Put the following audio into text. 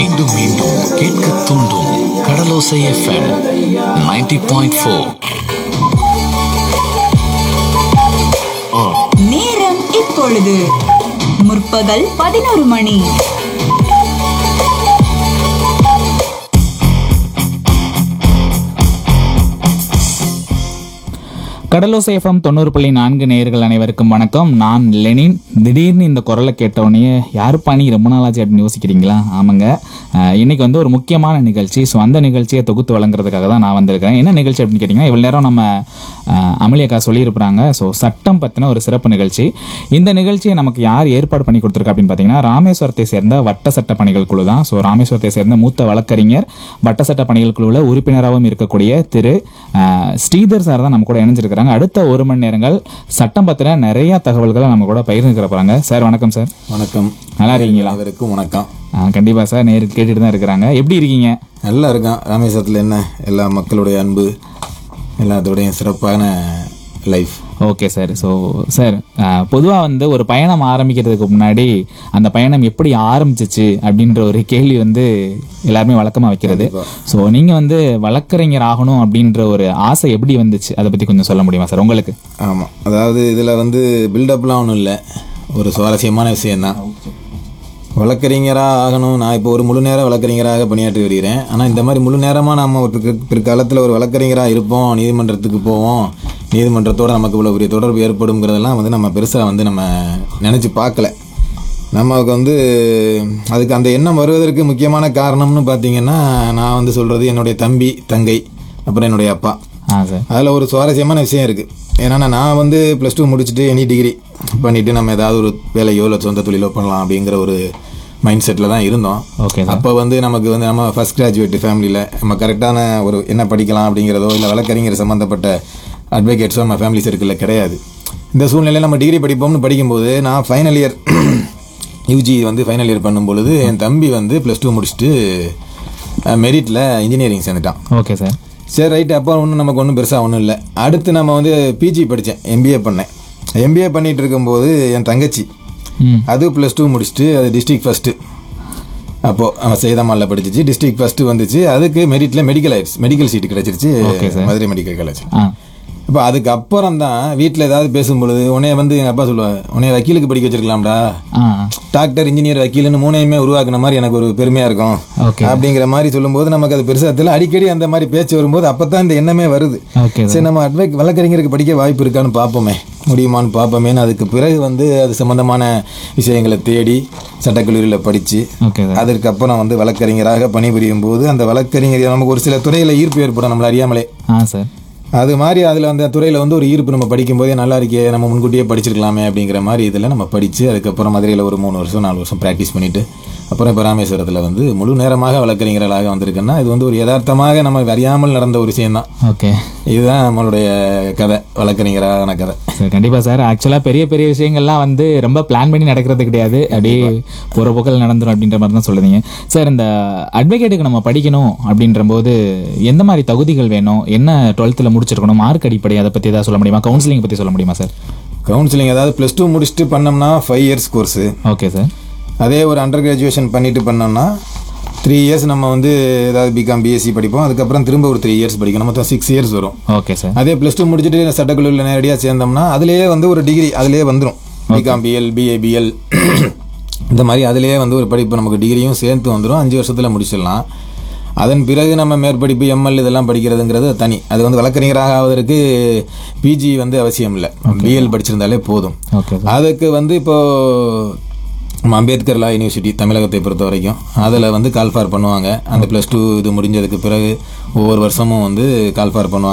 மீண்டும் மீண்டும் கேட்க தூண்டும் கடலோசை எஃப்எம் 90.4 பாயிண்ட் ஃபோர் நேரம் இப்பொழுது முற்பகல் பதினோரு மணி கடலோசை எஃப்எம் தொண்ணூறு புள்ளி நான்கு நேயர்கள் அனைவருக்கும் வணக்கம் நான் லெனின் திடீர்னு இந்த குரலை கேட்டவுடனே யாருப்பா நீ ரொம்ப நாளாச்சு அப்படின்னு யோசிக்கிறீங்களா ஆமாங்க அஹ், இன்னைக்கு வந்து ஒரு முக்கியமான நிகழ்ச்சி ஸோ அந்த நிகழ்ச்சியை தொகுத்து வழங்குறதுக்காக தான் நான் வந்திருக்கேன் என்ன நிகழ்ச்சி அப்படின்னு கேட்டிங்கன்னா இவ்வளோ நேரம் நம்ம அஹ், அமளியக்கா சொல்லியிருப்பாங்க ஸோ சட்டம் பற்றின ஒரு சிறப்பு நிகழ்ச்சி இந்த நிகழ்ச்சியை நமக்கு யார் ஏற்பாடு பண்ணி கொடுத்துருக்கா அப்படின்னு பார்த்தீங்கன்னா ராமேஸ்வரத்தை சேர்ந்த வட்ட சட்ட பணிகள் குழு தான் ஸோ ராமேஸ்வரத்தை சேர்ந்த மூத்த வழக்கறிஞர் வட்ட சட்ட பணிகள் குழுவில் உறுப்பினராகவும் இருக்கக்கூடிய திரு அஹ், ஸ்ரீதர் சார் தான் நம்ம கூட இணைஞ்சிருக்கிறாங்க அடுத்த ஒரு மணி நேரங்கள் சட்டம் பற்றின நிறைய தகவல்களை நம்ம கூட பகிர்ந்துக்கிற போகிறாங்க சார் வணக்கம் சார் வணக்கம் நல்லா இருக்கீங்களா அனைவருக்கும் வணக்கம் அஹ், கண்டிப்பா சார் நேருக்கு கேட்டுட்டு தான் இருக்கிறாங்க எப்படி இருக்கீங்க நல்லா இருக்கான் ராமேஸ்வரத்தில் என்ன எல்லா மக்களுடைய அன்பு எல்லாத்தோடையும் சிறப்பான life okay sir so sir பொதுவாக வந்து ஒரு பயணம் ஆரம்பிக்கிறதுக்கு முன்னாடி அந்த பயணம் எப்படி ஆரம்பிச்சிச்சு அப்படின்ற ஒரு கேள்வி வந்து எல்லாருமே வழக்கமாக வைக்கிறது ஸோ நீங்கள் வந்து வழக்கறிஞர் ஆகணும் அப்படின்ற ஒரு ஆசை எப்படி வந்துச்சு அதை பற்றி கொஞ்சம் சொல்ல முடியுமா சார் உங்களுக்கு ஆமாம் அதாவது இதில் வந்து பில்டப்லாம் ஒன்றும் இல்லை ஒரு சுவாரஸ்யமான விஷயம்தான் வழக்கறிஞராக ஆகணும் நான் இப்போ ஒரு முழு நேர வழக்கறிஞராக பணியாற்றி வருகிறேன் ஆனால் இந்த மாதிரி முழு நேரமாக நம்ம ஒரு பிற்க- பிற்காலத்தில் ஒரு வழக்கறிஞராக இருப்போம் நீதிமன்றத்துக்கு போவோம் நீதிமன்றத்தோட நமக்கு இவ்வளோ பெரிய தொடர்பு ஏற்படுங்கிறதெல்லாம் வந்து நம்ம பெருசாக வந்து நம்ம நினச்சி பார்க்கல நமக்கு வந்து அதுக்கு அந்த எண்ணம் வருவதற்கு முக்கியமான காரணம்னு பார்த்தீங்கன்னா நான் வந்து சொல்கிறது என்னுடைய தம்பி தங்கை அப்புறம் என்னுடைய அப்பா ஆ சார் அதில் ஒரு சுவாரஸ்யமான விஷயம் இருக்குது ஏன்னா நான் வந்து ப்ளஸ் டூ முடிச்சுட்டு எனி டிகிரி பண்ணிவிட்டு நம்ம ஏதாவது ஒரு வேலையோ இல்லை சொந்த தொழிலோ பண்ணலாம் அப்படிங்கிற ஒரு மைண்ட் செட்டில் தான் இருந்தோம் ஓகே சார் அப்போ வந்து நமக்கு வந்து நம்ம ஃபஸ்ட் கிராஜுவேட் ஃபேமிலியில் நம்ம கரெக்டான ஒரு என்ன படிக்கலாம் அப்படிங்கிறதோ இல்லை வழக்கறிஞர் சம்மந்தப்பட்ட அட்வொகேட்ஸோ நம்ம ஃபேமிலி சர்க்கிளில் கிடையாது இந்த சூழ்நிலையில் நம்ம டிகிரி படிப்போம்னு படிக்கும்போது நான் ஃபைனல் இயர் யூஜி வந்து ஃபைனல் இயர் பண்ணும்பொழுது என் தம்பி வந்து ப்ளஸ் டூ முடிச்சுட்டு மெரிட்டில் இன்ஜினியரிங் சேர்ந்துட்டான் ஓகே சார் சரி ரைட்டு அப்போ ஒன்றும் நமக்கு ஒன்றும் பெருசாக ஒன்றும் இல்லை அடுத்து நம்ம வந்து பிஜி படித்தேன் எம்பிஏ பண்ணேன் எம்பிஏ பண்ணிகிட்டு இருக்கும்போது என் தங்கச்சி ம் அது ப்ளஸ் டூ முடிச்சுட்டு அது டிஸ்ட்ரிக்ட் ஃபஸ்ட்டு அப்போது அவன் சேதமாலில் படிச்சிச்சு டிஸ்ட்ரிக்ட் ஃபஸ்ட்டு வந்துச்சு அதுக்கு மெரிட்டில் மெடிக்கல் ஆயிடுச்சு மெடிக்கல் சீட்டு கிடச்சிருச்சு மதுரை மெடிக்கல் காலேஜ் ஆ இப்போ அதுக்கப்புறம் தான் வீட்டில் ஏதாவது பேசும்பொழுது உன்னைய வந்து எங்கள் அப்பா சொல்லுவாங்க உன்னைய வக்கீலுக்கு படிக்க வச்சிருக்கலாம்டா ஆ டாக்டர் இன்ஜினியர் வக்கீல்னு மூணையுமே உருவாக்குன மாதிரி எனக்கு ஒரு பெருமையாக இருக்கும் ஓகே அப்படிங்கிற மாதிரி சொல்லும்போது நமக்கு அது பெருசாக தெரியல அடிக்கடி அந்த மாதிரி பேச்சு வரும்போது அப்போ தான் இந்த எண்ணமே வருது ஓகே சார் சரி நம்ம அட்வைக் வழக்கறிஞருக்கு படிக்க வாய்ப்பு இருக்கான்னு பார்ப்போமே முடியுமான்னு பார்ப்போமேன்னு அதுக்கு பிறகு வந்து அது சம்பந்தமான விஷயங்களை தேடி சட்டக்கல்லூரியில் படித்து ஓகே சார் அதற்கப்புறம் வந்து வழக்கறிஞராக பணிபுரியும் போது அந்த வழக்கறிஞர் நமக்கு ஒரு சில துறையில் ஈர்ப்பு ஏற்படும் நம்மளை அறியாமலே ஆ சார் அது மாதிரி அதில் அந்த துறையில் வந்து ஒரு ஈர்ப்பு நம்ம படிக்கும்போதே நல்லா இருக்கே நம்ம முன்கூட்டியே படிச்சிருக்கலாமே அப்படிங்கிற மாதிரி இதில் நம்ம படித்து அதுக்கப்புறம் மதுரையில் ஒரு மூணு வருஷம் நாலு வருஷம் ப்ராக்டிஸ் பண்ணிவிட்டு அப்புறம் இப்போ ராமேஸ்வரத்தில் வந்து முழு நேரமாக வழக்கறிஞர்களாக வந்திருக்கேன்னா இது வந்து ஒரு யதார்த்தமாக நம்ம அறியாமல் நடந்த ஒரு விஷயம்தான் ஓகே இதுதான் நம்மளுடைய கதை வழக்கறிஞரான கதை சார் கண்டிப்பாக சார் ஆக்சுவலாக பெரிய பெரிய விஷயங்கள்லாம் வந்து ரொம்ப பிளான் பண்ணி நடக்கிறது கிடையாது அப்படியே போகிற போக்கில் நடந்துடும் அப்படின்ற மாதிரி தான் சொல்லுறீங்க சார் இந்த அட்வொகேட்டுக்கு நம்ம படிக்கணும் அப்படின்ற போது எந்த மாதிரி தகுதிகள் வேணும் என்ன டுவெல்த்தில் முடிச்சிருக்கணும் மார்க் அடிப்படை அதை பற்றி ஏதாவது சொல்ல முடியுமா கவுன்சிலிங் பற்றி சொல்ல முடியுமா சார் கவுன்சிலிங் அதாவது ப்ளஸ் டூ முடிச்சுட்டு பண்ணோம்னா five years course okay sir அதே ஒரு அண்டர் கிராஜுவேஷன் பண்ணிட்டு பண்ணோம்னா த்ரீ இயர்ஸ் நம்ம வந்து ஏதாவது பிகாம் பிஎஸ்சி படிப்போம் அதுக்கப்புறம் திரும்ப ஒரு த்ரீ இயர்ஸ் படிக்கணும் மொத்தம் சிக்ஸ் இயர்ஸ் வரும் ஓகே சார் அதே ப்ளஸ் டூ முடிச்சுட்டு சட்டக்கல்லூரியில் நேரடியாக சேர்ந்தோம்னா அதுலேயே வந்து ஒரு டிகிரி அதுலேயே வந்துடும் பிகாம் பிஎல் பிஏபிஎல் இந்த மாதிரி அதுலேயே வந்து ஒரு படிப்பு நமக்கு டிகிரியும் சேர்த்து வந்துடும் அஞ்சு வருஷத்தில் முடிச்சிடலாம் அதன் பிறகு நம்ம மேற்படிப்பு எம்எல் இதெல்லாம் படிக்கிறதுங்கிறது தனி அது வந்து வழக்கறிஞராக ஆவதற்கு பிஜி வந்து அவசியம் இல்லை பிஎல் படிச்சிருந்தாலே போதும் ஓகே சார் அதுக்கு வந்து இப்போ நம்ம அம்பேத்கர் லா யூனிவர்சிட்டி தமிழகத்தை பொறுத்த வரைக்கும் அதில் வந்து கால்ஃபார் பண்ணுவாங்க அந்த ப்ளஸ் டூ இது முடிஞ்சதுக்கு பிறகு ஒவ்வொரு வருஷமும் வந்து கால்ஃபார் பண்ணுவாங்க